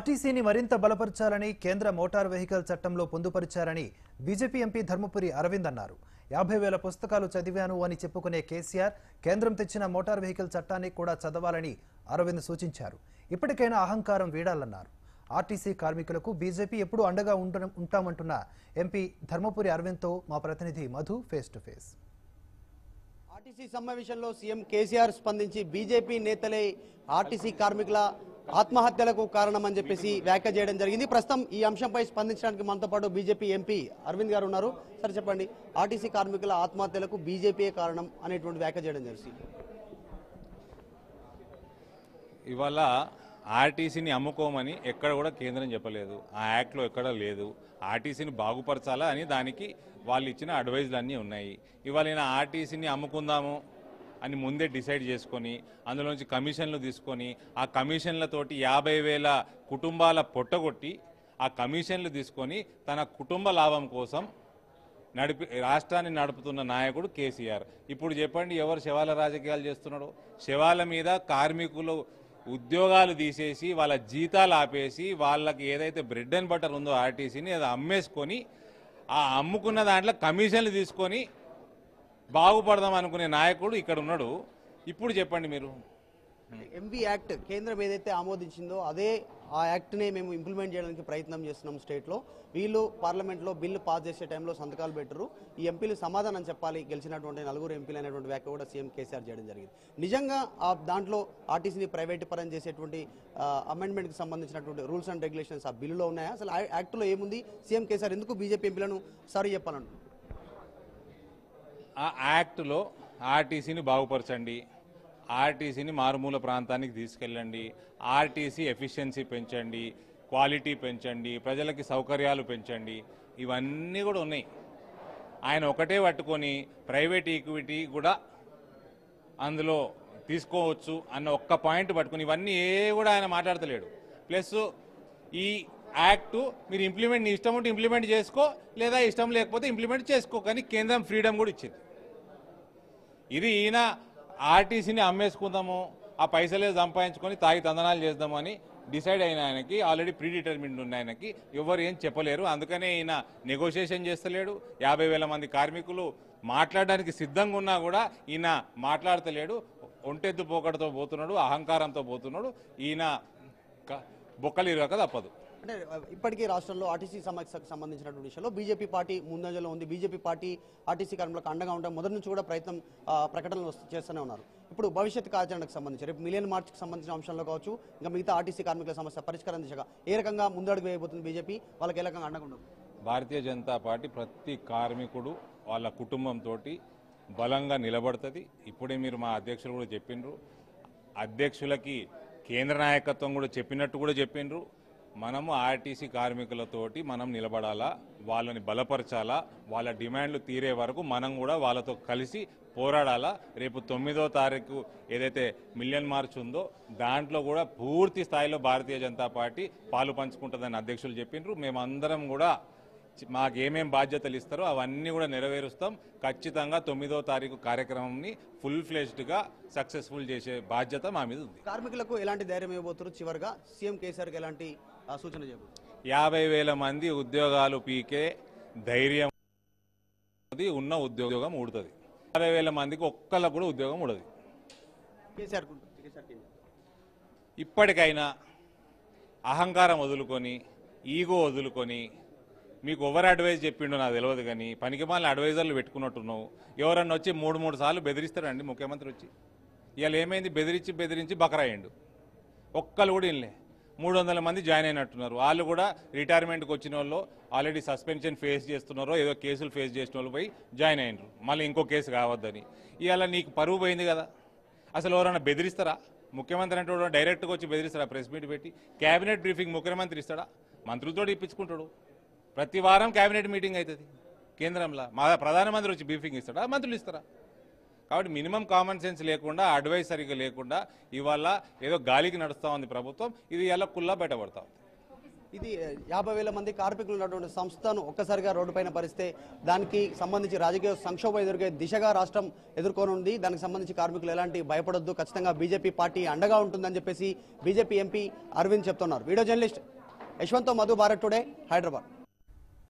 ఆర్టీసీని మరింత బలపరచాలని కేంద్ర మోటార్ వెహికల్ చట్టంలో పొందుపరిచారని బీజేపీ ఎంపీ ధర్మపురి అరవింద్ అన్నారు యాభై వేల పుస్తకాలు చదివాను అని చెప్పుకునే కేసీఆర్ కేంద్రం తెచ్చిన మోటార్ వెహికల్ చట్టాన్ని కూడా చదవాలని అరవింద్ సూచించారు ఇప్పటికైనా అహంకారం వీడాలన్నారు ఆర్టీసీ కార్మికులకు బీజేపీ ఎప్పుడూ అండగా ఉంట- ఉంటామంటున్న ఎంపీ ధర్మపురి అరవింద్తో మా ప్రతినిధి Madhu face to face RTC సమావేశంలో సీఎం కేసీఆర్ స్పందించి బీజేపీ నేతలే ఆర్టీసీ కార్మికుల ఆత్మహత్యలకు కారణమని చెప్పేసి వ్యాఖ్య చేయడం జరిగింది ప్రస్తుతం ఈ అంశంపై స్పందించడానికి మనతో పాటు బీజేపీ ఎంపీ అరవింద్ గారు ఉన్నారు సార్ చెప్పండి ఆర్టీసీ కార్మికుల ఆత్మహత్యలకు బీజేపీ కారణం అనేటువంటి వ్యాఖ్య చేయడం జరిగింది ఇవాళ ఆర్టీసీని అమ్ముకోమని ఎక్కడ కూడా కేంద్రం చెప్పలేదు ఆ యాక్ట్లో ఎక్కడ లేదు ఆర్టీసీని బాగుపరచాలా అని దానికి వాళ్ళు ఇచ్చిన అడ్వైజ్లు అన్నీ ఉన్నాయి ఇవాళ నేను ఆర్టీసీని అమ్ముకుందాము అని ముందే డిసైడ్ చేసుకొని అందులోంచి కమిషన్లు తీసుకొని ఆ కమిషన్లతోటి యాభై వేల కుటుంబాల పొట్టగొట్టి ఆ కమిషన్లు తీసుకొని తన కుటుంబ లాభం కోసం నడిపి రాష్ట్రాన్ని నడుపుతున్న నాయకుడు కేసీఆర్ ఇప్పుడు చెప్పండి ఎవరు శవాల రాజకీయాలు చేస్తున్నాడు శవాల మీద కార్మికులు ఉద్యోగాలు తీసేసి వాళ్ళ జీతాలు ఆపేసి వాళ్ళకి ఏదైతే బ్రెడ్ అండ్ బటర్ ఉందో ఆర్టీసీని అది అమ్మేసుకొని ఆ అమ్ముకున్న దాంట్లో కమిషన్లు తీసుకొని బాగుపడదాం అనుకునే నాయకుడు ఇక్కడ ఉన్నాడు ఇప్పుడు చెప్పండి మీరు ఎంవీ యాక్ట్ కేంద్రం ఏదైతే ఆమోదించిందో అదే ఆ యాక్ట్నే మేము ఇంప్లిమెంట్ చేయడానికి ప్రయత్నం చేస్తున్నాం స్టేట్లో వీళ్ళు పార్లమెంట్లో బిల్లు పాస్ చేసే టైంలో సంతకాలు పెట్టరు ఈ ఎంపీలు సమాధానం చెప్పాలి గెలిచినటువంటి నలుగురు ఎంపీలు అనేటువంటి వ్యాఖ్య కూడా సీఎం కేసీఆర్ చేయడం జరిగింది నిజంగా ఆ దాంట్లో ఆర్టీసీని ప్రైవేట్ పరం చేసేటువంటి అమెండ్మెంట్కి సంబంధించినటువంటి రూల్స్ అండ్ రెగ్యులేషన్స్ ఆ బిల్లులో ఉన్నాయా అసలు ఆ యాక్ట్లో ఏముంది సీఎం కేసీఆర్ ఎందుకు బీజేపీ ఎంపీలను సారీ చెప్పాలంటున్నారు ఆ యాక్ట్లో ఆర్టీసీని బాగుపరచండి ఆర్టీసీని మారుమూల ప్రాంతానికి తీసుకెళ్ళండి ఆర్టీసీ ఎఫిషియన్సీ పెంచండి క్వాలిటీ పెంచండి ప్రజలకి సౌకర్యాలు పెంచండి ఇవన్నీ కూడా ఉన్నాయి ఆయన ఒకటే పట్టుకొని ప్రైవేట్ ఈక్విటీ కూడా అందులో తీసుకోవచ్చు అన్న ఒక్క పాయింట్ పట్టుకుని ఇవన్నీ ఏ కూడా ఆయన మాట్లాడతలేడు ప్లస్ ఈ యాక్ట్ మీరు ఇంప్లిమెంట్ నీ ఇష్టం ఉంటే ఇంప్లిమెంట్ చేసుకో లేదా ఇష్టం లేకపోతే ఇంప్లిమెంట్ చేసుకో కానీ కేంద్రం ఫ్రీడమ్ కూడా ఇచ్చింది ఇది ఈయన ఆర్టీసీని అమ్మేసుకుందాము ఆ పైసలే సంపాదించుకొని తాగి తందనాలు చేద్దాము అని డిసైడ్ అయిన ఆయనకి ఆల్రెడీ ప్రీ డిటర్మిన్డ్ ఉన్న ఆయనకి ఎవరు ఏం చెప్పలేరు అందుకనే ఈయన నెగోషియేషన్ చేస్తలేడు యాభై వేల మంది కార్మికులు మాట్లాడడానికి సిద్ధంగా ఉన్నా కూడా ఈయన మాట్లాడతలేడు ఒంటెద్దు పోకడతో పోతున్నాడు అహంకారంతో పోతున్నాడు ఈయన క- బొక్కలు ఇరవక తప్పదు అంటే ఆ, ఇప్పటికీ రాష్ట్రంలో ఆర్టీసీ సమస్యకు సంబంధించినటువంటి విషయంలో బీజేపీ పార్టీ ముందంజలో ఉంది బీజేపీ పార్టీ ఆర్టీసీ కార్మికులకు అండగా ఉండడం మొదటి నుంచి కూడా ప్రయత్నం ఆ, ప్రకటనలు వస్తూ- చేస్తూనే ఉన్నారు ఇప్పుడు భవిష్యత్ కార్యాచరణకు సంబంధించి రేపు మిలియన్ మార్చ్కి సంబంధించిన అంశంలో కావచ్చు ఇంకా మిగతా ఆర్టీసీ కార్మికుల సమస్య పరిష్కారం దిశగా ఏ రకంగా ముందడుగు వేయబోతుంది బీజేపీ వాళ్ళకి ఏ రకంగా అండగా ఉండదు భారతీయ జనతా పార్టీ ప్రతి కార్మికుడు వాళ్ళ కుటుంబంతో బలంగా నిలబడుతుంది ఇప్పుడే మీరు మా అధ్యక్షులు కూడా చెప్పిండ్రు అధ్యక్షులకి కేంద్ర నాయకత్వం కూడా చెప్పినట్టు కూడా చెప్పిండ్రు మనము ఆర్టీసీ కార్మికులతోటి మనం నిలబడాలా వాళ్ళని బలపరచాలా వాళ్ళ డిమాండ్లు తీరే వరకు మనం కూడా వాళ్ళతో కలిసి పోరాడాలా రేపు తొమ్మిదో తారీఖు ఏదైతే మిలియన్ మార్చ్ ఉందో దాంట్లో కూడా పూర్తి స్థాయిలో భారతీయ జనతా పార్టీ పాలు పంచుకుంటుందని అధ్యక్షులు చెప్పిండ్రు మేమందరం కూడా చి- మాకు ఏమేం బాధ్యతలు ఇస్తారో అవన్నీ కూడా నెరవేరుస్తాం ఖచ్చితంగా తొమ్మిదో తారీఖు కార్యక్రమంని ఫుల్ ఫ్లెజ్డ్గా సక్సెస్ఫుల్ చేసే బాధ్యత మా మీద ఉంది కార్మికులకు ఎలాంటి ధైర్యం ఇవ్వబోతున్నారు చివరిగా సీఎం కేసీఆర్కి ఎలాంటి ఆ, సూచన చేయబోతున్నారు యాభై వేల మంది ఉద్యోగాలు పీకే ధైర్యం అది ఉన్న ఉద్యోగం ఉడుతుంది యాభై వేల మందికి ఒక్కళ్ళకు కూడా ఉద్యోగం ఉడదు కేసీఆర్ కేసీఆర్ కి. ఇప్పటికైనా అహంకారం వదులుకొని ఈగో వదులుకొని మీకు ఓవర్ అడ్వైజ్ చెప్పిండు నాకు తెలియదు కానీ పనికి మాలిన అడ్వైజర్లు పెట్టుకున్నట్టున్నావు ఎవరన్నా వచ్చి మూడు మూడు సార్లు బెదిరిస్తారండి ముఖ్యమంత్రి వచ్చి ఇవాళ ఏమైంది బెదిరించి బెదిరించి బకరాయిండు ఒక్కళ్ళు కూడా ఇల్లే మూడు వందల మంది జాయిన్ అయినట్టున్నారు వాళ్ళు కూడా రిటైర్మెంట్కి వచ్చిన వాళ్ళు ఆల్రెడీ సస్పెన్షన్ ఫేస్ చేస్తున్నారో ఏదో కేసులు ఫేస్ చేసిన వాళ్ళు పోయి జాయిన్ అయినరు మళ్ళీ ఇంకో కేసు కావద్దని ఇవాళ నీకు పరువు పోయింది కదా అసలు ఎవరైనా బెదిరిస్తారా ముఖ్యమంత్రి అంటే ఎవరైనా డైరెక్ట్గా వచ్చి బెదిరిస్తారా ప్రెస్ మీట్ పెట్టి క్యాబినెట్ బ్రీఫింగ్ ముఖ్యమంత్రి ఇస్తాడా మంత్రులతో ఇప్పించుకుంటాడు ప్రతి వారం క్యాబినెట్ మీటింగ్ అవుతుంది కేంద్రంలో మా ప్రధానమంత్రి వచ్చి బ్రీఫింగ్ ఇస్తాడా మంత్రులు ఇస్తారా కాబట్టి మినిమం కామన్ సెన్స్ లేకుండా అడ్వైస్ సరిగ్గా లేకుండా ఇవాళ ఏదో గాలికి నడుస్తూ ఉంది ప్రభుత్వం ఇది ఇలా కుల్లా బయటపడతా ఉంది ఇది యాభై వేల మంది కార్మికులు ఉన్నటువంటి సంస్థను ఒక్కసారిగా రోడ్డుపైన పరిస్తే దానికి సంబంధించి రాజకీయ సంక్షోభం ఎదుర్కొే దిశగా రాష్ట్రం ఎదుర్కొనుంది దానికి సంబంధించి కార్మికులు ఎలాంటి భయపడొద్దు ఖచ్చితంగా బీజేపీ పార్టీ అండగా ఉంటుందని చెప్పేసి బీజేపీ ఎంపీ అరవింద్ చెప్తున్నారు video journalist Yashwant Madhu Bharat today Hyderabad